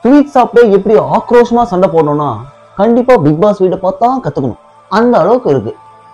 Sweet சாப்பிட்டே எப்படி ஆக்ரோஷமா சண்டை போடணும்னா கண்டிப்பா பிக் பாஸ் வீட்டை பார்த்தா கத்துக்கணும் அந்த அளவுக்கு இருக்கு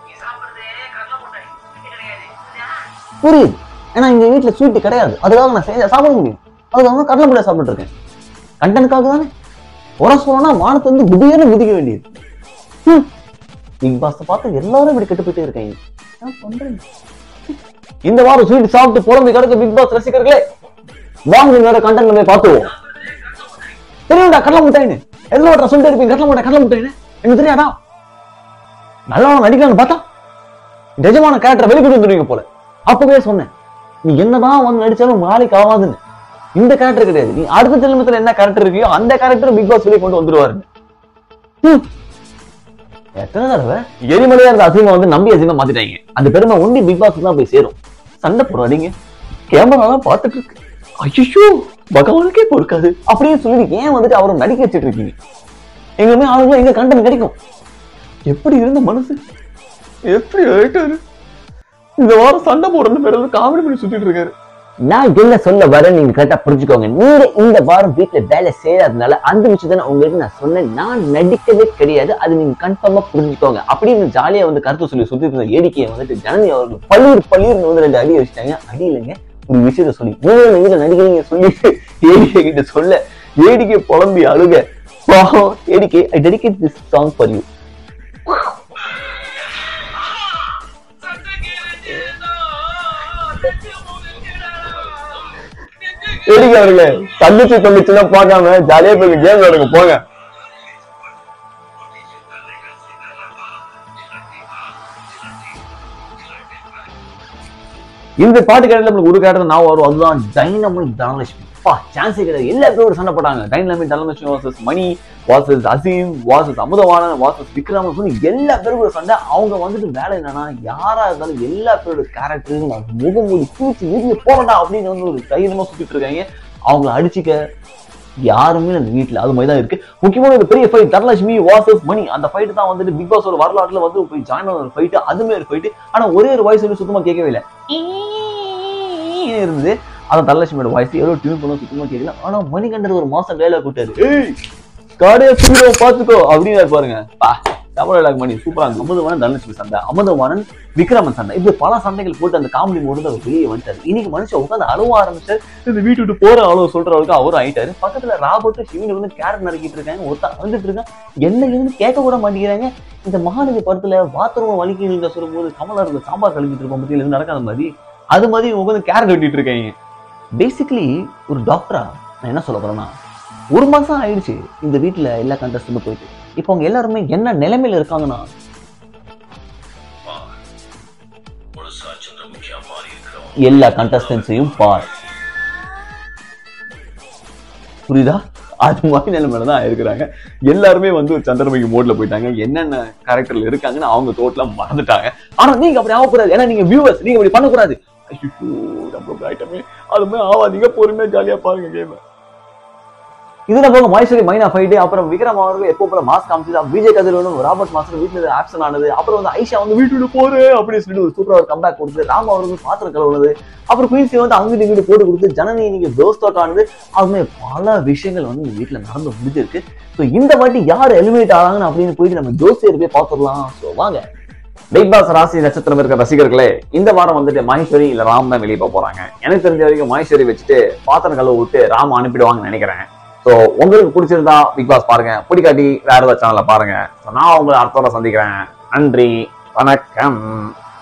புரியுது ஏன்னா எங்க வீட்டுல ஸ்வீட் கிடையாது அதுக்காக நான் செஞ்ச சாப்பிட முடியும் அதுக்காக தான் கடலை முட்டையை சாப்பிட்டு இருக்கேன் கண்டனுக்காக தானே உர சொல்லணும்னா வானத்தை வந்து குதியன்னு குதிக்க வேண்டியது ஹம். பிக் பாஸ் பார்த்து எல்லாரும் இப்படி கெட்டு போயிட்டே இருக்காங்க என்ன பண்றீங்க இந்த வாரம் ஸ்வீட் சாப்பிட்டு புலம்பி கிடக்க பிக் பாஸ் ரசிகர்களே வாங்க வேற கண்டென்ட் போய் பார்த்துவோம் தெரியும்டா கடலை முட்டைன்னு எல்லோட சொல்லிட்டு இருப்பீங்க கடலை முட்டை கடலை முட்டைன்னு எனக்கு தெரியாதா நல்லவன் நடிக்கலாம்னு பார்த்தா நிஜமான கேரக்டர் வெளிக்கிட்டு வந்துருவீங்க போல அப்பவே சொன்னேன் நீ என்னதான் வந்து நடிச்சாலும் நாளைக்கு ஆகாதுன்னு இந்த கேரக்டர் கிடையாது நீ அடுத்த ஜென்மத்துல என்ன கேரக்டர் இருக்கியோ அந்த கேரக்டர் பிக் பாஸ் வெளியே கொண்டு வந்துருவாரு ஹம். எத்தனை தடவை எரிமலையா இருந்த அசிங்கம் வந்து நம்பி அசிங்கம் மாத்திட்டாங்க அந்த பெருமை ஒண்டி பிக் பாஸ் தான் போய் சேரும் சண்டை போடாதீங்க கேமரா தான் பார்த்துட்டு இருக்கு ஐயோ பகவானுக்கே பொறுக்காது அப்படின்னு சொல்லி ஏன் வந்துட்டு அவரை நடிக்க வச்சுட்டு இருக்கீங்க எங்களுமே ஆளுங்களும் எங்க கண்டென்ட் கிடைக்கும் எப்படி இருந்த மனசு எப்படி ஆயிட்டாரு இந்த வாரம் சண்டை போடுறது பேர் காமெடி பண்ணி சுத்திட்டு இருக்காரு நான் என்ன சொல்ல வரேன் நீங்க கரெக்டா புரிஞ்சுக்கோங்க நீங்க இந்த வாரம் வீட்டுல வேலை செய்யாததுனால அந்த விஷயத்த நான் உங்களுக்கு நான் சொன்னேன் நான் நடிக்கவே கிடையாது அது நீங்க கன்ஃபார்மா புரிஞ்சுக்கோங்க அப்படின்னு ஜாலியா வந்து கருத்து சொல்லி சுத்தி இருந்த ஏடிக்கையை வந்துட்டு ஜனனி அவர்கள் பள்ளீர் பள்ளீர்னு வந்து ரெண்டு அடி வச்சுட்டாங்க அடி இல்லைங்க ஒரு விஷயத்த சொல்லி நீங்க வீட்டுல நடிக்கிறீங்க சொல்லிட்டு ஏடிக்கை கிட்ட சொல்ல ஏடிக்கை புலம்பி அழுக பாவம் ஏடிக்கை I dedicate this song for you ஏடிக்கை அவர்களே தங்கச்சி தங்கச்சிலாம் பார்க்காம ஜாலியா போய் கேம் விளையாடுங்க போங்க இந்த பாட்டு கேட்டல நம்மளுக்கு ஒரு கேட்டது நான் வரும் அதுதான் டைனமிக் தனலட்சுமி பா சான்ஸே கிடையாது எல்லா பேரோட சண்டை போட்டாங்க dynamic Dhanalakshmi versus Mani versus Azeem versus Amudhavanan versus Vikraman சொல்லி எல்லா பேரோட சண்டை அவங்க வந்துட்டு வேலை என்னன்னா யாரா இருந்தாலும் எல்லா பேரோட கேரக்டரையும் நான் முகமூடி தூக்கி வீட்டுல போறடா அப்படின்னு வந்து ஒரு தைரியமா சுத்திட்டு இருக்காங்க அவங்கள அடிச்சுக்க யாருமே அந்த வீட்டுல அது மாதிரி தான் இருக்கு முக்கியமான ஒரு பெரிய ஃபைட் தனலட்சுமி வாசஸ் மணி அந்த ஃபைட் தான் வந்துட்டு பிக் பாஸோட வரலாற்றுல வந்து போய் ஜாயின் ஆன ஒரு ஃபைட் அதுமே ஒரு ஃபைட் ஆனா ஒரே ஒரு வாய்ஸ் வந்து சுத்தமா கேட்கவே இல்லை இருந்தது அதான் தனலட்சுமியோட வாய்ஸ் எவ்வளவு டியூன் பண்ண சுத்தமா கேட்கல ஆனா மணிகண்டர் ஒரு மாசம் டைலாக் விட்டாரு ஏய் காடையா சூடம் பாத்துக்கோ அப்படின்னு பாருங்க பா தமிழ் டைலாக் மணி சூப்பரா இருக்கு அமுதவானன் தனலட்சுமி சண்டை அமுதவானன் விக்ரமன் சண்டை இப்படி பல சண்டைகள் போட்டு அந்த காமெடி மூடு அவர் வெளியே வந்துட்டாரு இன்னைக்கு மனுஷன் உட்காந்து அழுவ ஆரம்பிச்சாரு இந்த வீட்டு விட்டு போற அளவு சொல்ற அளவுக்கு அவரும் ஆயிட்டாரு பக்கத்துல ராபர்ட் சிவன் வந்து கேரட் நறுக்கிட்டு இருக்காங்க ஒருத்தன் வந்துட்டு இருக்கான் என்ன இருந்து கேட்க கூட மாட்டேங்கிறாங்க இந்த மகாநதி படத்துல பாத்ரூம் வலிக்கு சொல்லும்போது கமலா இருக்கு சாம்பார் கலக்கிட்டு இருப்போம் பத்தியில இருந்து நடக்காத மாதிரி அது மாதிரி இவங்க வந்து கேரட் வெட்டிட்டு இருக்காங்க பேசிக்கலி ஒரு டாக்டரா நான் என்ன சொல்ல போறேன்னா ஒரு மாசம் ஆயிடுச்சு இந்த வீட்டுல எல்லா கண்டஸ்டுமே போயிட்டு இப்போ அவங்க எல்லாருமே என்ன நிலைமையில இருக்காங்கன்னா முழுசா சந்திரமுகியா மாறி இருக்கிறோம் எல்லா கண்டஸ்டன்ஸையும் பார் புரியுதா அது மாதிரி நிலைமையில தான் இருக்கிறாங்க எல்லாருமே வந்து ஒரு சந்திரமுகி மோட்ல போயிட்டாங்க என்னென்ன கேரக்டர்ல இருக்காங்கன்னு அவங்க டோட்டலா மறந்துட்டாங்க ஆனா நீங்க அப்படி ஆகக்கூடாது ஏன்னா நீங்க வியூவர்ஸ் நீங்க அப்படி பண்ணக்கூடாது ஐயோ நம்ம ஐட்டமே அது மாதிரி ஆவாதீங்க பொறுமையா ஜாலியா பாருங்க கேம் இதுல போக மகேஸ்வரி மைனா ஃபைட்டு அப்புறம் விக்ரம் அவர்கள் எப்போ போல மாஸ்க் காமிச்சது விஜய் கதிரவனும் ராபர்ட் மாஸ்டர் வீட்டுல ஆப்சன் ஆனது அப்புறம் வந்து ஐஷா வந்து வீட்டுக்கு போறேன் அப்படின்னு சொல்லிட்டு ஒரு சூப்பரா ஒரு கம்பேக் கொடுத்து ராம் அவர்கள் பாத்திரம் கழுவுனது அப்புறம் குயின்சி வந்து அங்கிட்டு இங்கிட்டு போட்டு கொடுத்து ஜனனி நீங்க தோஸ்த் அவுட் ஆனது அதுமாதிரி பல விஷயங்கள் வந்து இந்த வீட்டுல நடந்து முடிஞ்சிருக்கு ஸோ இந்த வாட்டி யார் எலிமினேட் ஆகிறாங்கன்னு அப்படின்னு போயிட்டு நம்ம ஜோசியர் போய் பார்த்துடலாம் ஸோ வாங்க பிக் பாஸ் ராசி நட்சத்திரம் இருக்கிற ரசிகர்களே இந்த வாரம் வந்துட்டு மகேஸ்வரி இல்ல ராம் தான் வெளியே போக போறாங்க எனக்கு தெரிஞ்ச வரைக்கும் மகேஸ்வரி வச்சுட்டு பாத்திரம் கழுவ விட்டு ராம் அனுப்பிடுவாங்கன்னு நினைக்கிறேன் ஸோ உங்களுக்கு பிடிச்சிருந்தா பிக் பாஸ் பாருங்க பிடிக்காட்டி வேற ஏதாவது சேனல்ல பாருங்க So, நான் உங்களை அடுத்த வாரம் சந்திக்கிறேன் நன்றி வணக்கம்